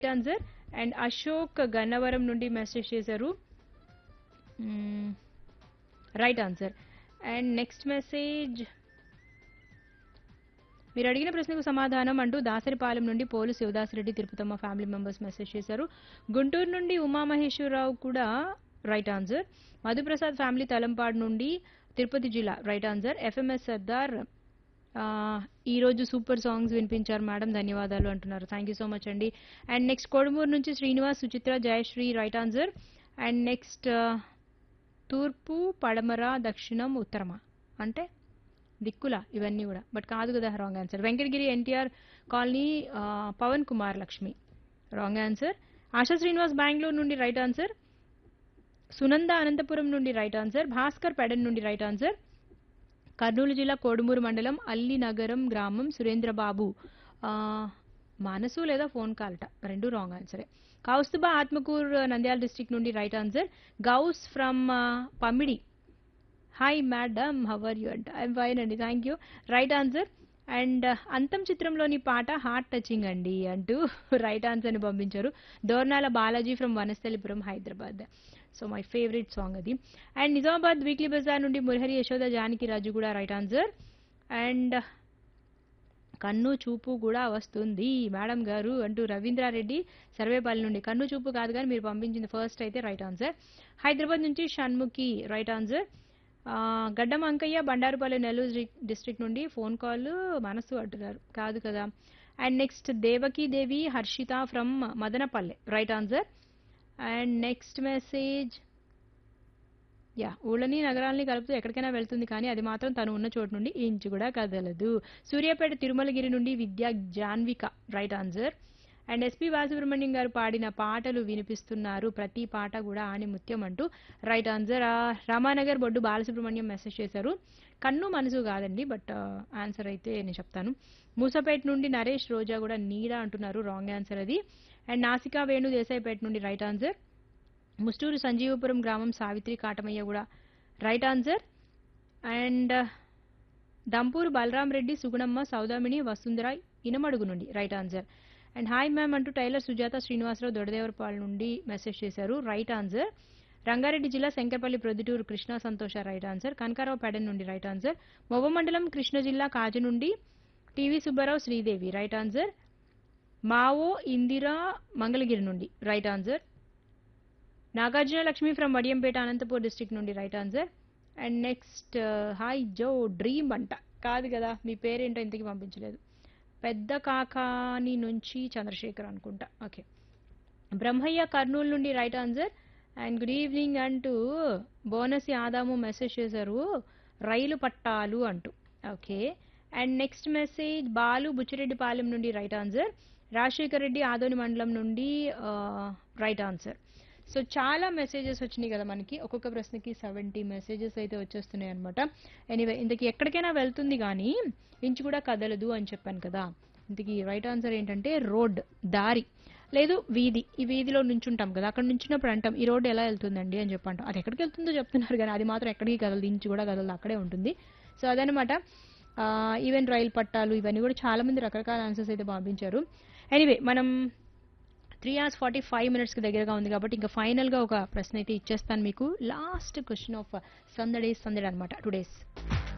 answer and Ashok Gannavaram నుండి message చేశారు right answer and next message మీరు అడిగిన ప్రశ్నకు సమాధానం అంటూ దాసరిపాలెం నుండి Polu Sivadasareddy Tirupatamma family members message చేశారు గుంటూరు నుండి ఉమామహేశ్వరరావు కూడా right answer Madhuprasad family Talampadu నుండి తిరుపతి జిల్లా రైట్ ఆన్సర్ ఎఫ్ఎంఎస్ సర్దార్ ఆ, ఈ రోజు సూపర్ సాంగ్స్ వినిపించారు మేడం ధన్యవాదాలు అంటున్నారు థ్యాంక్ యూ సో మచ్ అండి అండ్ నెక్స్ట్ కోడుమూరు నుంచి Srinivas Suchitra Jayasri right answer and next తూర్పు పడమర దక్షిణం ఉత్తరమా అంటే దిక్కుల ఇవన్నీ కూడా బట్ కాదు కదా wrong answer Venkatagiri NTR colony ఆ, పవన్ కుమార్ లక్ష్మి రాంగ్ ఆన్సర్ ఆశా శ్రీనివాస్ బెంగళూరు నుండి రైట్ ఆన్సర్ సునంద అనంతపురం నుండి రైట్ ఆన్సర్ భాస్కర్ పెడన్ నుండి రైట్ ఆన్సర్ కర్నూలు జిల్లా కోడుమూరు మండలం అల్లి నగరం గ్రామం సురేంద్రబాబు ఆ, మనసు లేదా ఫోన్ కాల్ట రెండు రాంగ్ ఆన్సరే కౌస్తుబా ఆత్మకూర్ నంద్యాల డిస్ట్రిక్ట్ నుండి right answer Ghouse from Pamidi hi madam how are you అంట ఐఎమ్ ఫైన్ అండి thank you right answer and Antham చిత్రంలోని పాట హార్ట్ టచింగ్ అండి అంటూ రైట్ ఆన్సర్ని పంపించారు Dornala Balaji from Vanasthalipuram Hyderabad so my favourite song అది అండ్ నిజామాబాద్ వీక్లీ బజార్ నుండి మురహరి యశోద జానకి రాజు కూడా రైట్ ఆన్సర్ అండ్ కన్ను చూపు కూడా వస్తుంది మేడం గారు అంటూ రవీంద్రారెడ్డి సర్వేపల్లి నుండి కన్ను చూపు కాదు కానీ మీరు పంపించింది ఫస్ట్ అయితే రైట్ ఆన్సర్ హైదరాబాద్ నుంచి షణ్ముఖి రైట్ ఆన్సర్ ఆ, గడ్డం అంకయ్య బండారుపల్లి నెల్లూరు డి- డిస్ట్రిక్ట్ నుండి ఫోన్ కాల్ మనసు అంటున్నారు కాదు కదా and next Devaki Devi Harshita from Madanapalle right answer and next message యా ఊళ్ళని నగరాలని కలుపుతూ ఎక్కడికైనా వెళ్తుంది కానీ అది మాత్రం తను ఉన్న చోటు నుండి ఇంచు కూడా కదలదు సూర్యాపేట తిరుమలగిరి నుండి Vidya Janvika right answer and SP Balasubrahmanyam గారు పాడిన పాటలు వినిపిస్తున్నారు ప్రతి పాట కూడా ఆని ముత్యం అంటూ right answer Ramanagar Boddu Balasubrahmanyam message చేశారు కన్ను మనసు కాదండి బట్ ఆన్సర్ అయితే నేను చెప్తాను మూసపేట నుండి నరేష్ రోజా కూడా నీడ అంటున్నారు రాంగ్ ఆన్సర్ అది అండ్ నాసికా వేణు దేశాయిపేట నుండి రైట్ ఆన్సర్ ముస్టూరు సంజీవపురం గ్రామం సావిత్రి కాటమయ్య కూడా right answer and Dampuru Balaram Reddy Sugunamma Soudamini Vasundhara Inamadugu నుండి right answer and hi ma'am అంటూ టైలర్ సుజాత శ్రీనివాసరావు దొడదేవరపాల్ నుండి మెసేజ్ చేశారు రైట్ ఆన్సర్ రంగారెడ్డి జిల్లా శంకర్పల్లి ప్రొద్దుటూరు కృష్ణ సంతోష రైట్ ఆన్సర్ కనకారావు పెడన్ నుండి రైట్ ఆన్సర్ మొవ్వ మండలం కృష్ణ జిల్లా కాజు నుండి TV Subbarao Sridevi right answer మావో ఇందిరా మంగళగిరి నుండి right answer Nagarjuna Lakshmi from Vadiyampeta Anantapur district నుండి right answer and next hi జో డ్రీమ్ అంట కాదు కదా మీ పేరేంటో ఇంతకి పంపించలేదు పెద్ద కాకాని నుంచి చంద్రశేఖర్ అనుకుంటా ఓకే బ్రహ్మయ్య కర్నూలు నుండి right answer and good evening అంటూ బోనస్ ఆదాము మెసేజ్ చేశారు రైలు పట్టాలు అంటూ okay and next message Balu Buchireddypalem నుండి రైట్ ఆన్సర్ రాజశేఖర్ రెడ్డి ఆదోని మండలం నుండి రైట్ ఆన్సర్ సో చాలా మెసేజెస్ వచ్చినాయి కదా మనకి ఒక్కొక్క ప్రశ్నకి సెవెంటీ మెసేజెస్ అయితే వచ్చేస్తున్నాయి అనమాట ఎనీవే ఇంతకీ ఎక్కడికైనా వెళ్తుంది కానీ ఇంచు కూడా కదలదు అని చెప్పాను కదా ఇంతకీ రైట్ ఆన్సర్ ఏంటంటే రోడ్ దారి లేదు వీధి ఈ వీధిలో నుంచుంటాం కదా అక్కడ నుంచున్నప్పుడు అంటాం ఈ రోడ్డు ఎలా వెళ్తుందండి అని చెప్పంటాం అది ఎక్కడికి వెళ్తుందో చెప్తున్నారు కానీ అది మాత్రం ఎక్కడికి కదలదు ఇంచు కూడా కదలదు అక్కడే ఉంటుంది సో అదనమాట ఈవెన్ రైలు పట్టాలు ఇవన్నీ కూడా చాలా మంది రకరకాల ఆన్సర్స్ అయితే పంపించారు ఎనీవే మనం త్రీ అవర్స్ ఫార్టీ ఫైవ్ మినిట్స్కి దగ్గరగా ఉంది కాబట్టి ఇంకా ఫైనల్గా ఒక ప్రశ్న అయితే ఇచ్చేస్తాను మీకు లాస్ట్ క్వశ్చన్ ఆఫ్ సందడే సందడి అనమాట టుడేస్